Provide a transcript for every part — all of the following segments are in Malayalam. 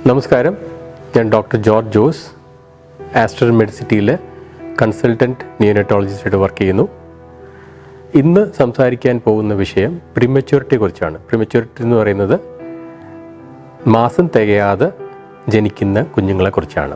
നമസ്കാരം ഞാൻ ഡോക്ടർ ജോർജ് ജോസ് ആസ്റ്റർ മെഡിസിറ്റിയിലെ കൺസൾട്ടൻറ്റ് നിയോനറ്റോളജിസ്റ്റായിട്ട് വർക്ക് ചെയ്യുന്നു ഇന്ന് സംസാരിക്കാൻ പോകുന്ന വിഷയം പ്രിമച്യൂരിറ്റിയെ കുറിച്ചാണ് പ്രിമച്യൂരിറ്റി എന്ന് പറയുന്നത് മാസം തികയാതെ ജനിക്കുന്ന കുഞ്ഞുങ്ങളെ കുറിച്ചാണ്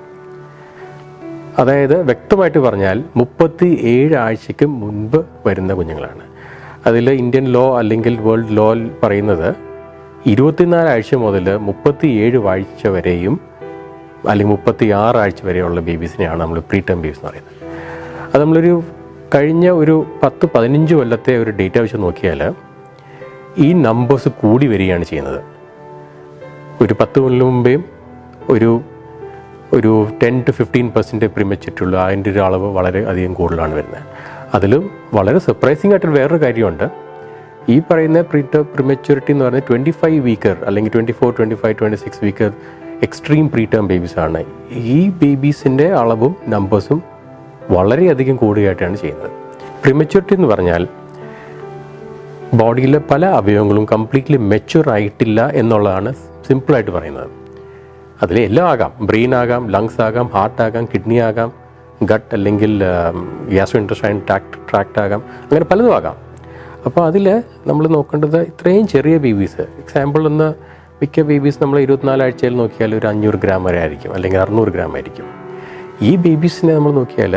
അതായത് വ്യക്തമായിട്ട് പറഞ്ഞാൽ മുപ്പത്തി ഏഴ് ആഴ്ചയ്ക്ക് മുൻപ് വരുന്ന കുഞ്ഞുങ്ങളാണ് അതിൽ ഇന്ത്യൻ ലോ അല്ലെങ്കിൽ വേൾഡ് ലോ പറയുന്നത് ഇരുപത്തിനാല് ആഴ്ച മുതൽ മുപ്പത്തി ഏഴ് ആഴ്ച വരെയും അല്ലെങ്കിൽ മുപ്പത്തി ആറ് ആഴ്ച വരെയുള്ള ബേബീസിനെയാണ് നമ്മൾ പ്രീ ടേം ബേബീസ് എന്ന് പറയുന്നത് അത് നമ്മളൊരു കഴിഞ്ഞ ഒരു പത്ത് പതിനഞ്ച് കൊല്ലത്തെ ഒരു ഡേറ്റ വെച്ച് നോക്കിയാൽ ഈ നമ്പേഴ്സ് കൂടി വരികയാണ് ചെയ്യുന്നത് ഒരു പത്ത് കൊല്ലം മുമ്പേയും ഒരു ഒരു ടെൻ ടു ഫിഫ്റ്റീൻ പെർസെൻറ്റ് പ്രിമച്ചിട്ടുള്ളൂ അതിൻ്റെ ഒരു അളവ് വളരെ അധികം കൂടുതലാണ് വരുന്നത് അതിലും വളരെ സർപ്രൈസിംഗ് ആയിട്ടൊരു വേറൊരു കാര്യമുണ്ട് ഈ പറയുന്ന പ്രീറ്റ പ്രിമച്യൂരിറ്റി എന്ന് പറയുന്നത് ട്വൻറ്റി ഫൈവ് വീക്കർ അല്ലെങ്കിൽ twenty four twenty five twenty six weeks extreme preterm babies ആണ് ഈ ബേബീസിൻ്റെ അളവും നമ്പേഴ്സും വളരെയധികം കൂടുകയായിട്ടാണ് ചെയ്യുന്നത് പ്രിമച്യൂരിറ്റി എന്ന് പറഞ്ഞാൽ ബോഡിയിലെ പല അവയവങ്ങളും കംപ്ലീറ്റ്ലി മെച്യൂർ ആയിട്ടില്ല എന്നുള്ളതാണ് സിമ്പിളായിട്ട് പറയുന്നത് അതിൽ എല്ലാം ആകാം ബ്രെയിൻ ആകാം ലങ്സ് ആകാം ഹാർട്ട് ആകാം കിഡ്നി ആകാം ഗട്ട് അല്ലെങ്കിൽ ഗ്യാസോ ഇൻട്രസ്റ്റൈൻ ട്രാക്ട് ട്രാക്ട് ആകാം അങ്ങനെ പലതും ആകാം അപ്പോൾ അതിൽ നമ്മൾ നോക്കേണ്ടത് ഇത്രയും ചെറിയ ബേബീസ് എക്സാമ്പിൾ ഒന്ന് മിക്ക ബേബീസ് നമ്മൾ ഇരുപത്തിനാല് ആഴ്ചയിൽ നോക്കിയാൽ ഒരു അഞ്ഞൂറ് ഗ്രാം വരെ ആയിരിക്കും അല്ലെങ്കിൽ അറുന്നൂറ് ഗ്രാം ആയിരിക്കും ഈ ബേബീസിനെ നമ്മൾ നോക്കിയാൽ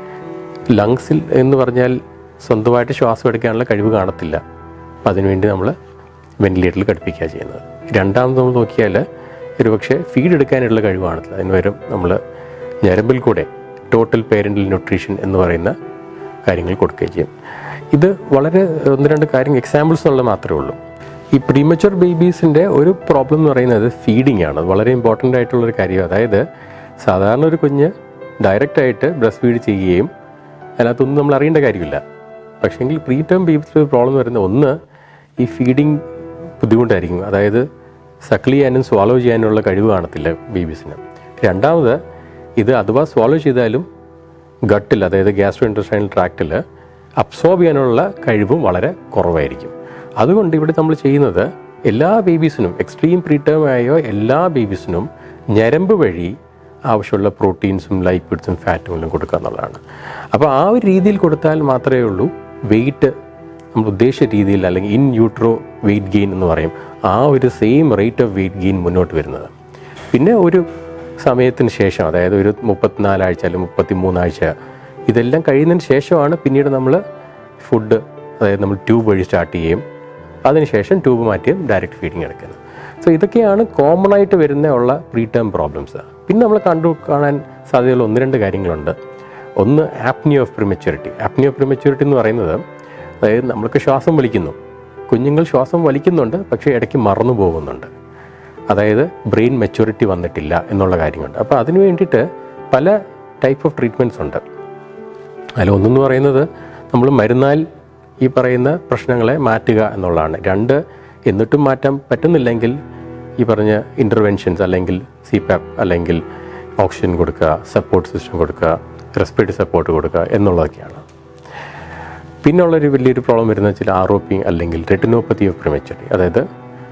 ലങ്സിൽ എന്ന് പറഞ്ഞാൽ സ്വന്തമായിട്ട് ശ്വാസം എടുക്കാനുള്ള കഴിവ് കാണത്തില്ല അപ്പം അതിനുവേണ്ടി നമ്മൾ വെന്റിലേറ്ററിൽ ഘടിപ്പിക്കുക ചെയ്യുന്നത് രണ്ടാമത് നമ്മൾ നോക്കിയാൽ ഒരുപക്ഷെ ഫീഡ് എടുക്കാനുള്ള കഴിവ് കാണത്തില്ല അതിന് പകരം നമ്മൾ ഞരമ്പിൽ കൂടെ ടോട്ടൽ പേരൻ്റൽ ന്യൂട്രീഷൻ എന്ന് പറയുന്ന കാര്യങ്ങൾ കൊടുക്കുകയും ചെയ്യും ഇത് വളരെ ഒന്ന് രണ്ട് കാര്യം എക്സാമ്പിൾസ് ഉള്ളത് മാത്രമേ ഉള്ളൂ ഈ പ്രീമച്ചുവർ ബേബീസിൻ്റെ ഒരു പ്രോബ്ലം എന്ന് പറയുന്നത് ഫീഡിംഗ് ആണ് അത് വളരെ ഇമ്പോർട്ടൻ്റ് ആയിട്ടുള്ളൊരു കാര്യം അതായത് സാധാരണ ഒരു കുഞ്ഞ് ഡയറക്റ്റായിട്ട് ബ്രസ്റ്റ് ഫീഡ് ചെയ്യുകയും അതിനകത്തൊന്നും നമ്മൾ അറിയേണ്ട കാര്യമില്ല പക്ഷേങ്കിൽ പ്രീ ടേം ബേബീസിൽ ഒരു പ്രോബ്ലം എന്ന് പറയുന്നത് ഒന്ന് ഈ ഫീഡിങ് ബുദ്ധിമുട്ടായിരിക്കും അതായത് സക്കിൾ ചെയ്യാനും സ്വാലോ ചെയ്യാനുള്ള കഴിവ് കാണത്തില്ല ബേബീസിന് രണ്ടാമത് ഇത് അഥവാ സ്വാലോ ചെയ്താലും ഗട്ടിൽ അതായത് ഗ്യാസ്ട്രോ ഇൻട്രസ്റ്റൈനൽ ട്രാക്റ്റിൽ അബ്സോർബ് ചെയ്യാനുള്ള കഴിവും വളരെ കുറവായിരിക്കും അതുകൊണ്ട് ഇവിടെ നമ്മൾ ചെയ്യുന്നത് എല്ലാ ബേബീസിനും എക്സ്ട്രീം പ്രീടേം ആയ എല്ലാ ബേബീസിനും ഞരമ്പ് വഴി ആവശ്യമുള്ള പ്രോട്ടീൻസും ലൈപ്പിഡ്സും ഫാറ്റും എല്ലാം കൊടുക്കുക എന്നുള്ളതാണ് അപ്പോൾ ആ ഒരു രീതിയിൽ കൊടുത്താൽ മാത്രമേ ഉള്ളൂ വെയിറ്റ് നമ്മൾ ഉദ്ദേശിച്ച രീതിയിൽ അല്ലെങ്കിൽ ഇൻ യൂട്രോ വെയിറ്റ് ഗെയിൻ എന്ന് പറയും ആ ഒരു same rate of weight gain മുന്നോട്ട് വരുന്നത് പിന്നെ ഒരു സമയത്തിന് ശേഷം അതായത് ഒരു മുപ്പത്തിനാലാഴ്ച അല്ലെങ്കിൽ മുപ്പത്തി മൂന്നാഴ്ച ഇതെല്ലാം കഴിയുന്നതിന് ശേഷമാണ് പിന്നീട് നമ്മൾ ഫുഡ് അതായത് നമ്മൾ ട്യൂബ് വഴി സ്റ്റാർട്ട് ചെയ്യും അതിനുശേഷം ട്യൂബ് മാറ്റിയും ഡയറക്റ്റ് ഫീഡിങ് എടുക്കുന്നത് സോ ഇതൊക്കെയാണ് കോമൺ ആയിട്ട് വരുന്ന ഉള്ള പ്രീ ടേം പ്രോബ്ലംസ് പിന്നെ നമ്മൾ കണ്ടു കാണാൻ സാധ്യതയുള്ള ഒന്ന് രണ്ട് കാര്യങ്ങളുണ്ട് ഒന്ന് apnoea of prematurity apnoea of prematurity എന്ന് പറയുന്നത് അതായത് നമ്മൾക്ക് ശ്വാസം വലിക്കുന്നു കുഞ്ഞുങ്ങൾ ശ്വാസം വലിക്കുന്നുണ്ട് പക്ഷേ ഇടയ്ക്ക് മറന്നു പോകുന്നുണ്ട് അതായത് ബ്രെയിൻ മെച്യൂരിറ്റി വന്നിട്ടില്ല എന്നുള്ള കാര്യമുണ്ട് അപ്പോൾ അതിന് വേണ്ടിയിട്ട് പല ടൈപ്പ് ഓഫ് ട്രീറ്റ്മെൻറ്റ്സ് ഉണ്ട് അതിലൊന്നെന്ന് പറയുന്നത് നമ്മൾ മരുന്നാൽ ഈ പറയുന്ന പ്രശ്നങ്ങളെ മാറ്റുക എന്നുള്ളതാണ് രണ്ട് എന്നിട്ടും മാറ്റാൻ പറ്റുന്നില്ലെങ്കിൽ ഈ പറഞ്ഞ ഇൻ്റർവെൻഷൻസ് അല്ലെങ്കിൽ സി പാപ്പ് അല്ലെങ്കിൽ ഓക്സിജൻ കൊടുക്കുക സപ്പോർട്ട് സിസ്റ്റം കൊടുക്കുക റെസ്പിറേറ്ററി സപ്പോർട്ട് കൊടുക്കുക എന്നുള്ളതൊക്കെയാണ് പിന്നുള്ളൊരു വലിയൊരു പ്രോബ്ലം വരുന്നത് വെച്ചാൽ ആർ ഒ പി അല്ലെങ്കിൽ റെറ്റിനോപ്പതി ഓഫ് പ്രിമച്യൂരിറ്റി അതായത്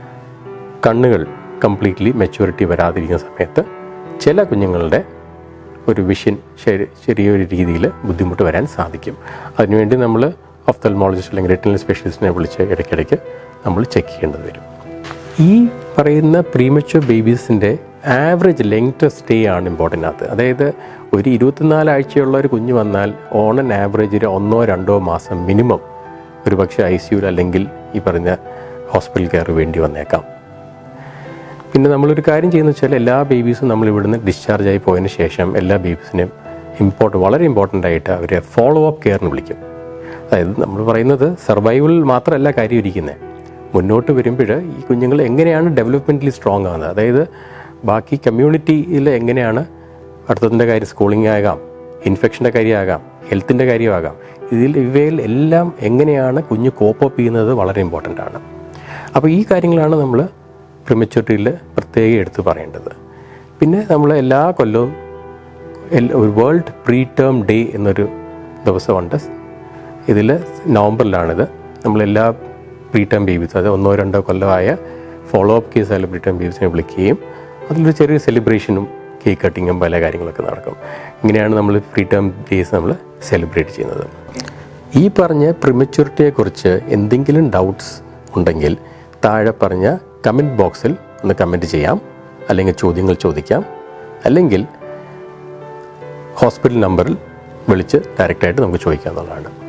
കണ്ണുകൾ കംപ്ലീറ്റ്ലി മെച്യൂരിറ്റി വരാതിരിക്കുന്ന സമയത്ത് ചില കുഞ്ഞുങ്ങളുടെ ഒരു വിഷൻ ശരി ചെറിയൊരു രീതിയിൽ ബുദ്ധിമുട്ട് വരാൻ സാധിക്കും അതിനുവേണ്ടി നമ്മൾ ഒഫ്തൽമോളജിസ്റ്റ് അല്ലെങ്കിൽ റെറ്റിനൽ സ്പെഷ്യലിസ്റ്റിനെ വിളിച്ച് ഇടയ്ക്കിടയ്ക്ക് നമ്മൾ ചെക്ക് ചെയ്യേണ്ടത് വരും ഈ പറയുന്ന പ്രീമച്വർ ബേബീസിൻ്റെ ആവറേജ് ലെങ്ത് സ്റ്റേ ആണ് ഇമ്പോർട്ടൻ്റ് അത് അതായത് ഒരു ഇരുപത്തിനാല് ആഴ്ചയുള്ള ഒരു കുഞ്ഞ് വന്നാൽ ഓൺ ആൻ ആവറേജ് ഒരു ഒന്നോ രണ്ടോ മാസം മിനിമം ഒരു പക്ഷേ ഐ സിയുൽ അല്ലെങ്കിൽ ഈ പറഞ്ഞ ഹോസ്പിറ്റൽ കെയർ വേണ്ടി വന്നേക്കാം പിന്നെ നമ്മളൊരു കാര്യം ചെയ്യുന്ന വെച്ചാൽ എല്ലാ ബേബീസും നമ്മൾ ഇവിടുന്ന് ഡിസ്ചാർജ് ആയി പോയതിന് ശേഷം എല്ലാ ബേബീസിനെയും ഇമ്പോർട്ടൻ്റ് വളരെ ഇമ്പോർട്ടൻ്റ് ആയിട്ട് അവരെ ഫോളോ അപ്പ് കെയറിന് വിളിക്കും അതായത് നമ്മൾ പറയുന്നത് സർവൈവൽ മാത്രമല്ല കാര്യം ഇരിക്കുന്നത് മുന്നോട്ട് വരുമ്പോൾ ഈ കുഞ്ഞുങ്ങൾ എങ്ങനെയാണ് ഡെവലപ്മെൻ്റലി സ്ട്രോങ് ആകുന്നത് അതായത് ബാക്കി കമ്മ്യൂണിറ്റിയിൽ എങ്ങനെയാണ് അടുത്തതിൻ്റെ കാര്യം സ്കൂളിംഗ് ആകാം ഇൻഫെക്ഷൻ്റെ കാര്യമാകാം ഹെൽത്തിൻ്റെ കാര്യമാകാം ഇതിൽ ഇവയിൽ എല്ലാം എങ്ങനെയാണ് കുഞ്ഞ് കോപ്പപ്പ് ചെയ്യുന്നത് വളരെ ഇമ്പോർട്ടൻ്റ് ആണ് അപ്പോൾ ഈ കാര്യങ്ങളാണ് നമ്മൾ പ്രിമച്യൂരിറ്റിയിൽ പ്രത്യേകം എടുത്ത് പറയേണ്ടത് പിന്നെ നമ്മൾ എല്ലാ കൊല്ലവും എൽ- ഒരു വേൾഡ് പ്രീ ടേം ഡേ എന്നൊരു ദിവസമുണ്ട് ഇതിൽ നവംബറിലാണിത് നമ്മളെല്ലാ പ്രീ ടേം ബേബീസ് അത് ഒന്നോ രണ്ടോ കൊല്ലമായ ഫോളോ അപ്പ് കേസ് ആയ പ്രീ ടേം ബേബീസിനെ വിളിക്കുകയും അതിലൊരു ചെറിയ സെലിബ്രേഷനും കേക്ക് കട്ടിങ്ങും പല കാര്യങ്ങളൊക്കെ നടക്കും ഇങ്ങനെയാണ് നമ്മൾ ഫ്രീ ടേം ഡേയ്സ് നമ്മൾ സെലിബ്രേറ്റ് ചെയ്യുന്നത് ഈ പറഞ്ഞ പ്രിമച്യൂരിറ്റിയെക്കുറിച്ച് എന്തെങ്കിലും ഡൗട്ട്സ് ഉണ്ടെങ്കിൽ താഴെ പറഞ്ഞ കമൻറ്റ് ബോക്സിൽ ഒന്ന് കമൻറ്റ് ചെയ്യാം അല്ലെങ്കിൽ ചോദ്യങ്ങൾ ചോദിക്കാം അല്ലെങ്കിൽ ഹോസ്പിറ്റൽ നമ്പറിൽ വിളിച്ച് ഡയറക്റ്റായിട്ട് നമുക്ക് ചോദിക്കാവുന്നതാണ്